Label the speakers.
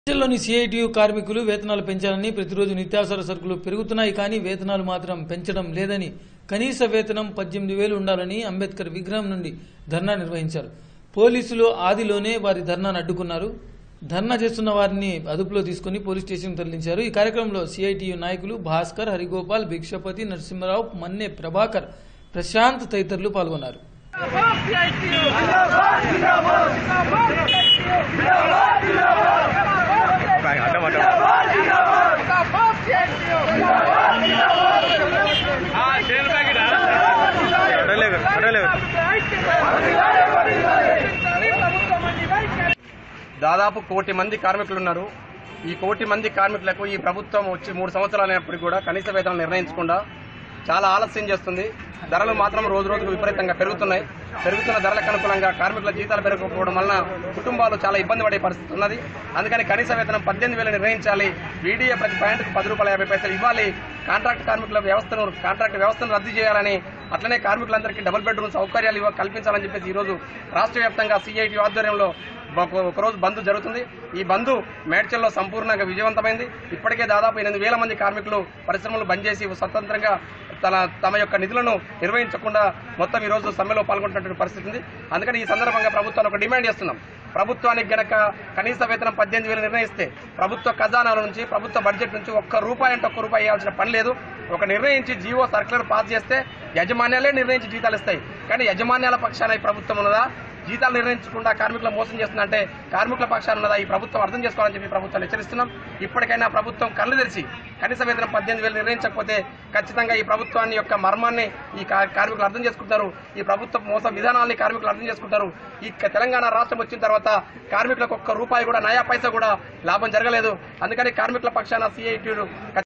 Speaker 1: దేశంలోని సిఐటియు కార్మికులు వేతనాలు పెంచాలని ప్రతిరోజు నిత్యావసర సరుకులు పెరుగుతున్నాయి కానీ వేతనాలు మాత్రం పెంచడం లేదని కనీస వేతనం పద్దెనిమిది వేలు ఉండాలని అంబేద్కర్ విగ్రహం నుండి ధర్నా నిర్వహించారు పోలీసులు ఆదిలోనే వారి ధర్నాను అడ్డుకున్నారు ధర్నా చేస్తున్న వారిని అదుపులో తీసుకుని పోలీస్ స్టేషన్ తరలించారు ఈ కార్యక్రమంలో సిఐటియు నాయకులు భాస్కర్ హరిగోపాల్ భిక్షపతి నరసింహరావు మన్నే ప్రభాకర్ ప్రశాంత్ తదితరులు పాల్గొన్నారు
Speaker 2: అడ్డం అడ్డం అడలేదు అడలేదు దాదాపు కోటి మంది కార్మికులు ఉన్నారు ఈ కోటి మంది కార్మికులకు ఈ ప్రభుత్వం వచ్చి మూడు సంవత్సరాలు అయినప్పటికీ కూడా కనీస వేతనం నిర్ణయించకుండా చాలా ఆలస్యం చేస్తుంది ధరలు మాత్రం రోజు రోజుకు విపరీతంగా పెరుగుతున్నాయి పెరుగుతున్న ధరలకు అనుకూలంగా కార్మికుల జీతాలు పెరగకపోవడం వలన కుటుంబాలు చాలా ఇబ్బంది పడే పరిస్థితి ఉన్నది అందుకని కనీస వేతనం పద్దెనిమిది వేలు నిర్ణయించాలి వీడియో ప్రతి పాయింట్కు పది రూపాయల యాభై పైసలు ఇవ్వాలి కాంట్రాక్ట్ కార్మికుల వ్యవస్థను కాంట్రాక్ట్ వ్యవస్థను రద్దు చేయాలని అట్లనే కార్మికులందరికీ డబుల్ బెడ్రూమ్ సౌకర్యాలు ఇవ్వ కల్పించాలని చెప్పేసి ఈ రోజు రాష్ట్ర వ్యాప్తంగా సిఐటి ఆధ్వర్యంలో ఒక- ఒకరోజు బంద్ జరుగుతుంది ఈ బంద్ మేడ్చల్లో సంపూర్ణంగా విజయవంతమైంది ఇప్పటికే దాదాపు ఎనిమిది వేల మంది కార్మికులు పరిశ్రమలు బంద్ చేసి స్వతంత్రంగా తన తమ యొక్క నిధులను నిర్వహించకుండా మొత్తం ఈ రోజు సమ్మెలో పాల్గొంటున్నటువంటి పరిస్థితి ఉంది అందుకని ఈ సందర్భంగా ప్రభుత్వాన్ని ఒక డిమాండ్ చేస్తున్నాం ప్రభుత్వానికి గనక కనీస వేతనం పద్దెనిమిది వేలు నిర్ణయిస్తే ప్రభుత్వ ఖజానాల నుంచి ప్రభుత్వ బడ్జెట్ నుంచి ఒక్క రూపాయి అంటే ఒక్క రూపాయి ఇవ్వాల్సిన పని లేదు ఒక నిర్ణయించి జీవో సర్క్యులర్ పాస్ చేస్తే యజమాన్యాలే నిర్ణయించి జీతాలు ఇస్తాయి కానీ యజమాన్యాల పక్షాన ఈ ప్రభుత్వం ఉన్నదా జీతాలు నిర్ణయించకుండా కార్మికులు మోసం చేస్తుందంటే కార్మికుల పక్షాన ఉన్నదా ఈ ప్రభుత్వం అర్థం చేసుకోవాలని చెప్పి ప్రభుత్వాన్ని హెచ్చరిస్తున్నాం ఇప్పటికైనా ప్రభుత్వం కళ్ళు తెరిచి కనీస వేతనం పద్దెనిమిది వేలు నిర్ణయించకపోతే ఖచ్చితంగా ఈ ప్రభుత్వాన్ని యొక్క మర్మాన్ని ఈ కా- కార్మికులు అర్థం చేసుకుంటారు ఈ ప్రభుత్వ మోస విధానాన్ని కార్మికులు అర్థం చేసుకుంటారు ఈ క- తెలంగాణ రాష్ట్రం వచ్చిన తర్వాత కార్మికులకు ఒక్క రూపాయి కూడా నయా పైసా కూడా లాభం జరగలేదు అందుకని కార్మికుల పక్షాన సిఐటి